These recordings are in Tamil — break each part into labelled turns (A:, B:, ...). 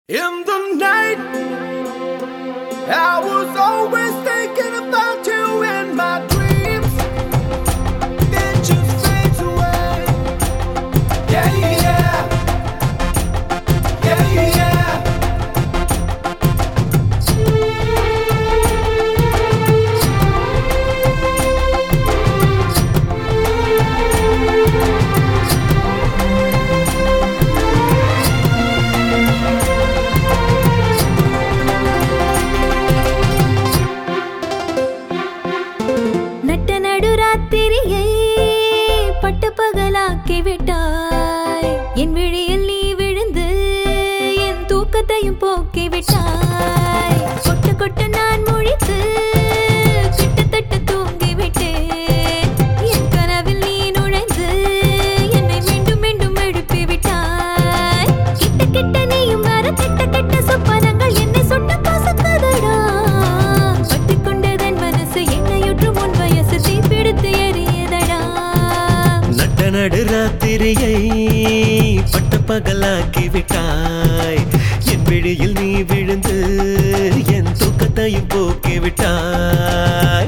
A: In the night, I was always thinking about you in my dreams. It just fades away. Yeah, yeah. Yeah, yeah.
B: நட்ட நடுராத்திரியை பட்ட பகலாக்கி விட்டாய் என் விழியில் நீ விழுந்து என் தூக்கத்தையும் போக்கி விட்டாய் கொட்ட கொட்ட நான் முழித்து கிட்டத்தட்ட தூங்கி விட்டேன் என் கனவில் நீ நுழைந்து என்னை மீண்டும் மீண்டும் எழுப்பி விட்டாய் கிட்ட கிட்ட நீயும் வர கிட்ட கிட்ட சொப்பனங்கள் என்னை சுட்டு கசக்குதடா பட்டுக் கொண்டதன் மனசு என்னையுற்று முன் வயசு தீப்பிடித்து எரியதடா
C: நட்ட நடு ராத்திரியை பட்ட பகலாக்கி விட்டாய் என் விழியில் நீ விழுந்து என் தூக்கத்தையும் போக்கி விட்டாய்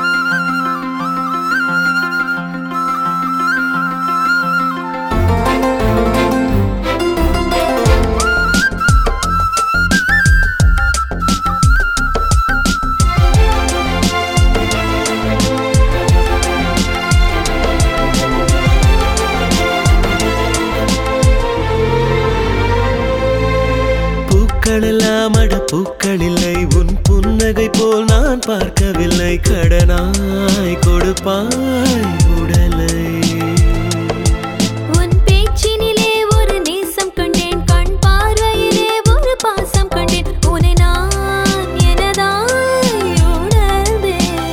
C: பூக்களெல்லாம் அட பூக்கள் இல்லை உன் புன்னகை போல் நான் பார்க்கவில்லை கடனாய் கொடுப்பாய் உடலை
B: உன் பேச்சினிலே ஒரு நேசம் கண்டேன் கண் பார்வையிலே ஒரு பாசம் கண்டேன் உன்னை நான் எனதாய் உணர்ந்தேன்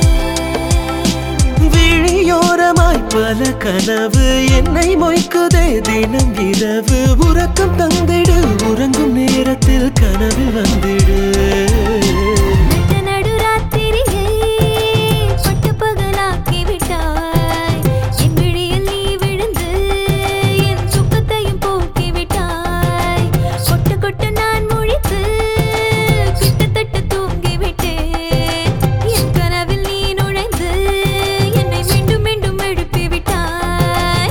C: விழியோரமாய் பல கனவு என்னை மொய்க்குதே தினம் இரவு உறக்கம் தந்திடு உறங்கும் நேரத்தில் கனவில் வந்திடு
B: நட்ட நடுராத்திரியை பட்ட பகலாக்கி விட்டாய் என் விழியில் நீ விழுந்து என் துக்கத்தையும் போக்கி விட்டாய் கொட்ட கொட்ட நான் முழித்து கிட்டத்தட்ட தூங்கி விட்டேன் என் கனவில் நீ நுழைந்து என்னை மீண்டும் மீண்டும் எழுப்பி விட்டாய்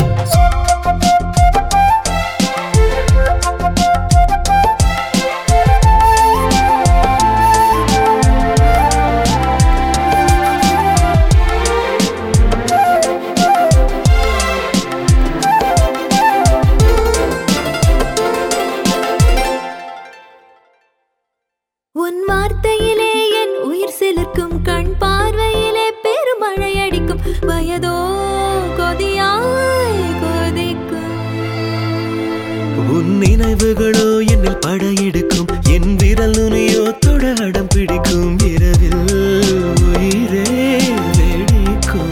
B: உன் வார்த்தையிலே என் உயிர் சிலிர்க்கும் கண் பார்வையிலே பெருமழை அடிக்கும் வயதோ கொதியாய் கொதிக்கும்
C: உன் நினைவுகளோ என்னில் படையெடுக்கும் என் விரல் நுனியோ தொட அடம் பிடிக்கும் இரவில் உயிரே வெடிக்கும்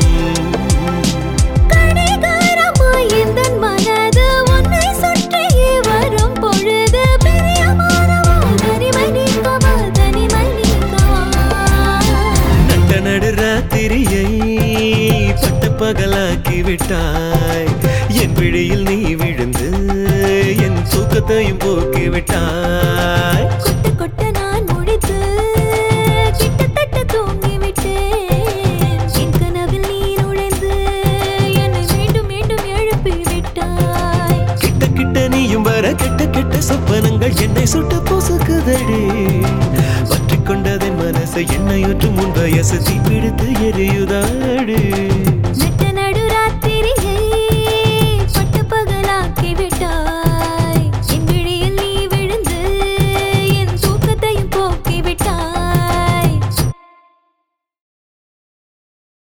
B: கடிகாரமாய் எந்தன் மனது உன்னை சுற்றியே வரும் பொழுது பிரியமானவா தனிமை நீக்கவா தனிமை நீக்கவா
C: நட்ட நடு ராத்திரியை பட்ட பகலாக்கி விட்டாய் என் விழியில் நீ விழுந்து என் தூக்கத்தையும் போக்கி விட்டாய்
B: கொட்ட கொட்ட நான் முடித்து கிட்டத்தட்ட தூங்கி விட்டேன் என் கனவில் நீ நுழைந்து என்னை மீண்டும் மீண்டும் எழுப்பி விட்டாய்
C: கிட்ட கிட்ட நீயும் வர கெட்ட கெட்ட சொப்பனங்கள் என்னை சுட்டு பொசுக்குதடி பற்றி கொண்டதன் மனசை என்னையுற்று முன் வயசு தீப்பிடித்து எரியுதாடு